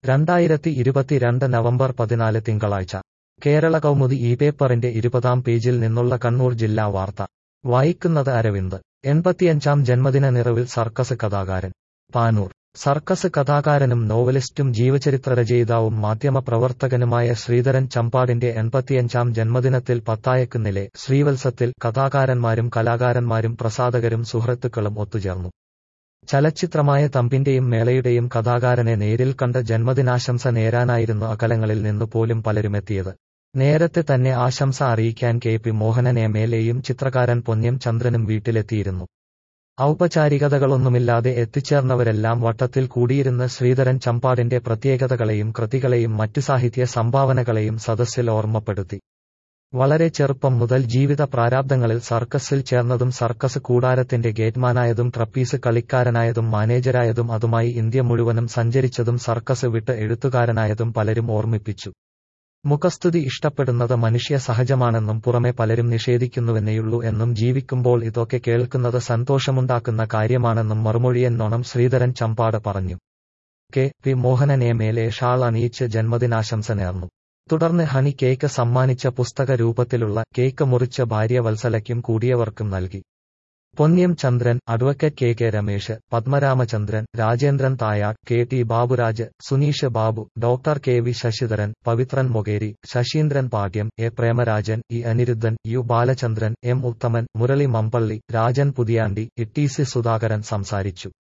രണ്ടായിരത്തി ഇരുപത്തിരണ്ട് നവംബർ പതിനാല് തിങ്കളാഴ്ച കേരള കൗമുദി ഈ പേപ്പറിന്റെ ഇരുപതാം പേജിൽ നിന്നുള്ള കണ്ണൂർ ജില്ലാ വാർത്ത വായിക്കുന്നത് അരവിന്ദ് എൺപത്തിയഞ്ചാം ജന്മദിന നിറവിൽ സർക്കസ് കഥാകാരൻ പാനൂർ സർക്കസ് കഥാകാരനും നോവലിസ്റ്റും ജീവചരിത്രരചയിതാവും മാധ്യമപ്രവർത്തകനുമായ ശ്രീധരൻ ചമ്പാടിന്റെ എൺപത്തിയഞ്ചാം ജന്മദിനത്തിൽ പത്തായക്കുന്നിലെ ശ്രീവത്സത്തിൽ കഥാകാരന്മാരും കലാകാരന്മാരും പ്രസാധകരും സുഹൃത്തുക്കളും ഒത്തുചേർന്നു ചലച്ചിത്രമായ തമ്പിന്റെയും മേളയുടെയും കഥാകാരനെ നേരിൽ കണ്ട് ജന്മദിനാശംസ നേരാനായിരുന്നു അകലങ്ങളിൽ നിന്നു പോലും പലരുമെത്തിയത് നേരത്തെ തന്നെ ആശംസ അറിയിക്കാൻ K P Mohanan M L എയും ചിത്രകാരൻ പൊന്ന്യം ചന്ദ്രനും വീട്ടിലെത്തിയിരുന്നു ഔപചാരികതകളൊന്നുമില്ലാതെ എത്തിച്ചേർന്നവരെല്ലാം വട്ടത്തിൽ കൂടിയിരുന്ന് ശ്രീധരൻ ചമ്പാടിന്റെ പ്രത്യേകതകളെയും കൃതികളെയും മറ്റു സാഹിത്യ സംഭാവനകളെയും സദസ്സിൽ ഓർമ്മപ്പെടുത്തി വളരെ ചെറുപ്പം മുതൽ ജീവിത പ്രാരാബ്ദങ്ങളിൽ സർക്കസിൽ ചേർന്നതും സർക്കസ് കൂടാരത്തിന്റെ ഗേറ്റ്മാനായതും ട്രപ്പീസ് കളിക്കാരനായതും മാനേജരായതും അതുമായി ഇന്ത്യ മുഴുവനും സഞ്ചരിച്ചതും സർക്കസ് വിട്ട് എഴുത്തുകാരനായതും പലരും ഓർമ്മിപ്പിച്ചു മുഖസ്തുതി ഇഷ്ടപ്പെടുന്നത് മനുഷ്യ സഹജമാണെന്നും പുറമെ പലരും നിഷേധിക്കുന്നുവെന്നേയുള്ളൂ എന്നും ജീവിക്കുമ്പോൾ ഇതൊക്കെ കേൾക്കുന്നത് സന്തോഷമുണ്ടാക്കുന്ന കാര്യമാണെന്നും മറുമൊഴിയെന്നോണം ശ്രീധരൻ ചമ്പാട് പറഞ്ഞു K P Mohanan M L A shawl അണിയിച്ച് ജന്മദിനാശംസ നേർന്നു തുടർന്ന് ഹണി കേക്ക് സമ്മാനിച്ച പുസ്തക രൂപത്തിലുള്ള കേക്ക് മുറിച്ച ഭാര്യ വത്സലയ്ക്കും കൂടിയവർക്കും നൽകി Ponnyam Chandran advocate K K Ramesh Padmaramachandran Rajendran Thayat K T Baburaj Suneesh Babu doctor K V Sasidharan Pavithran Mokeri Saseendran Pattiam A Premarajan E Anirudhan U Balachandran M Uthaman Murali Mampally Rajan Puthiyandi E T C Sudhakaran സംസാരിച്ചു